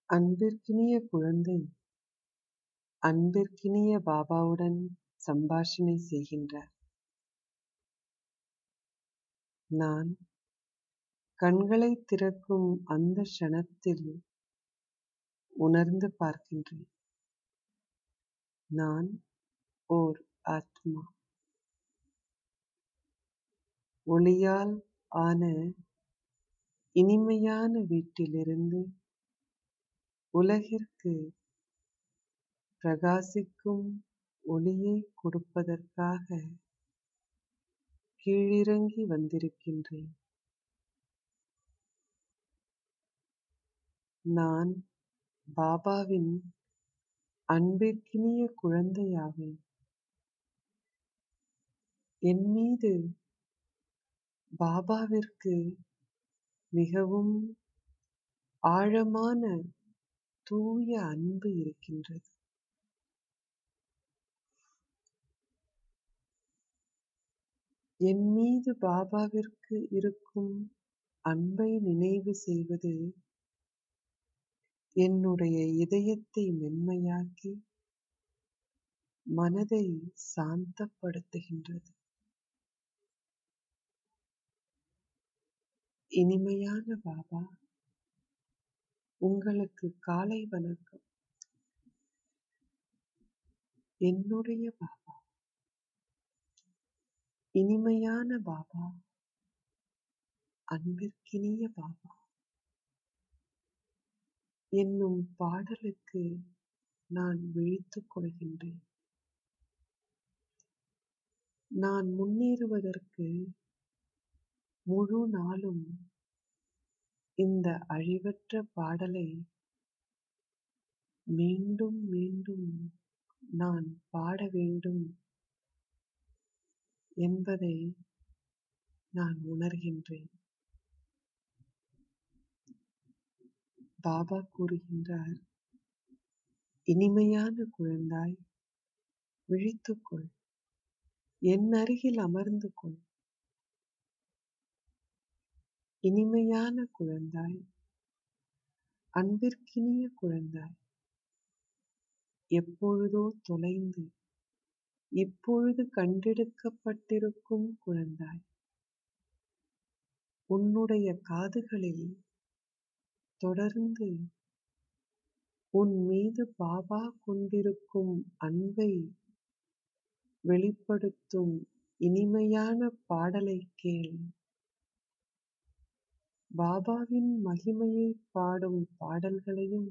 அன்பிற்கினிய குழந்தை அன்பிற்கினிய பாபாவுடன் சம்பாஷணை செய்கின்றார் நான் கண்களைத் திறக்கும் அந்த க்ஷணத்தில் உணர்ந்து பார்க்கின்றேன் நான் ஓர் ஆத்மா ஒளியால் ஆன இனிமையான வீட்டிலிருந்து உலகிற்கு பிரகாசிக்கும் ஒளியை கொடுப்பதற்காக கீழிறங்கி வந்திருக்கின்றேன் நான் பாபாவின் அன்பிற்கினிய குழந்தையாவேன் என் மீது பாபாவிற்கு மிகவும் ஆழமான தூய அன்பு இருக்கின்றது என் மீது பாபாவிற்கு இருக்கும் அன்பை நினைவு செய்வது என்னுடைய இதயத்தை மென்மையாக்கி மனதை சாந்தப்படுத்துகின்றது இனிமையான பாபா உங்களுக்கு காலை வணக்கம் என்னுடைய பாபா இனிமையான பாபா அன்பிற்கினிய பாபா என்னும் பாடலுக்கு நான் விழித்துக் கொள்கின்றேன் நான் முன்னேறுவதற்கு முழு நாளும் இந்த அழிவற்ற பாடலை மீண்டும் மீண்டும் நான் பாட வேண்டும் என்பதை நான் உணர்கின்றேன் பாபா கூறுகின்றார் இனிமையான குழந்தாய் விழித்துக்கொள் என் அருகில் அமர்ந்து கொள் இனிமையான குழந்தாய் அன்பிற்கினிய குழந்தாய் எப்பொழுதோ தொலைந்து இப்பொழுது கண்டெடுக்கப்பட்டிருக்கும் குழந்தாய் உன்னுடைய காதுகளில் தொடர்ந்து உன் மீது பாபா கொண்டிருக்கும் அன்பை வெளிப்படுத்தும் இனிமையான பாடலை கேள் பாபாவின் மகிமையை பாடும் பாடல்களையும்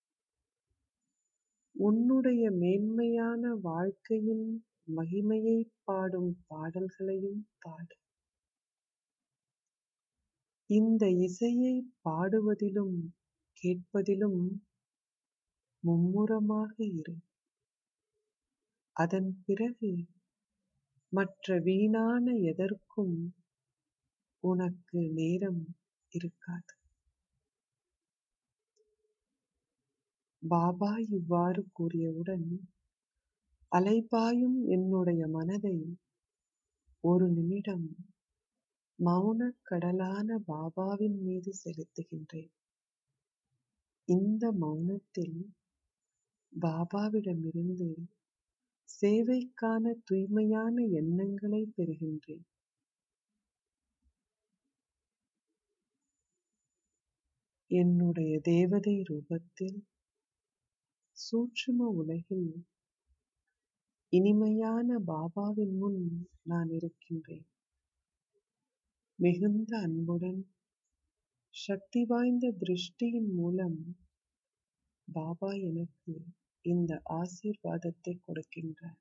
உன்னுடைய மேன்மையான வாழ்க்கையின் மகிமையை பாடும் பாடல்களையும் பாடு இந்த இசையை பாடுவதிலும் கேட்பதிலும் மும்முரமாக இரு அதன் பிறகு மற்ற வீணான எதற்கும் உனக்கு நேரம் இருக்காது பாபா இவ்வாறு கூறியவுடன் அலைபாயும் என்னுடைய மனதை ஒரு நிமிடம் மௌனக் கடலான பாபாவின் மீது செலுத்துகின்றேன் இந்த மௌனத்தில் பாபாவிடமிருந்து சேவைக்கான தூய்மையான எண்ணங்களை பெறுகின்றேன் என்னுடைய தேவதை ரூபத்தில் சூட்சும உலகில் இனிமையான பாபாவின் முன் நான் இருக்கின்றேன் மிகுந்த அன்புடன் சக்தி வாய்ந்த திருஷ்டியின் மூலம் பாபா எனக்கு இந்த ஆசீர்வாதத்தை கொடுக்கின்றார்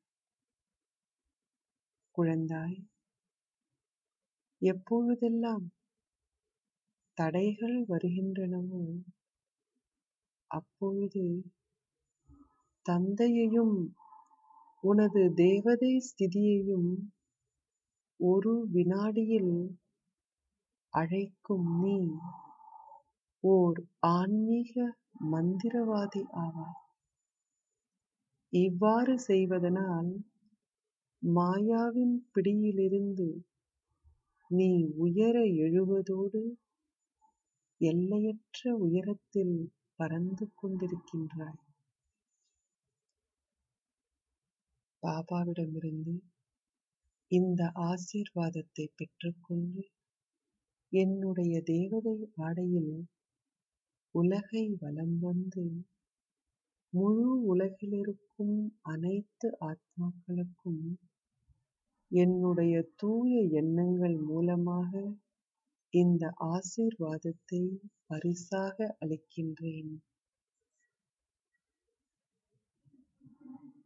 குழந்தாய் எப்பொழுதெல்லாம் தடைகள் வருகின்றனவோ அப்பொழுது தந்தையையும் உனது தேவதை ஸ்திதியையும் ஒரு வினாடியில் அழைக்கும் நீ ஓர் ஆன்மீக மந்திரவாதி ஆவாய் இவ்வாறு செய்வதனால் மாயாவின் பிடியிலிருந்து நீ உயர எழுவதோடு எல்லையற்ற உயரத்தில் பறந்து கொண்டிருக்கின்றாய் பாபாவிடமிருந்து இந்த ஆசீர்வாதத்தை பெற்றுக்கொண்டு என்னுடைய தேவதை ஆடையில் உலகை வலம் வந்து முழு உலகிலிருக்கும் அனைத்து ஆத்மாக்களுக்கும் என்னுடைய தூய எண்ணங்கள் மூலமாக இந்த ஆசீர்வாதத்தை பரிசாக அளிக்கின்றேன்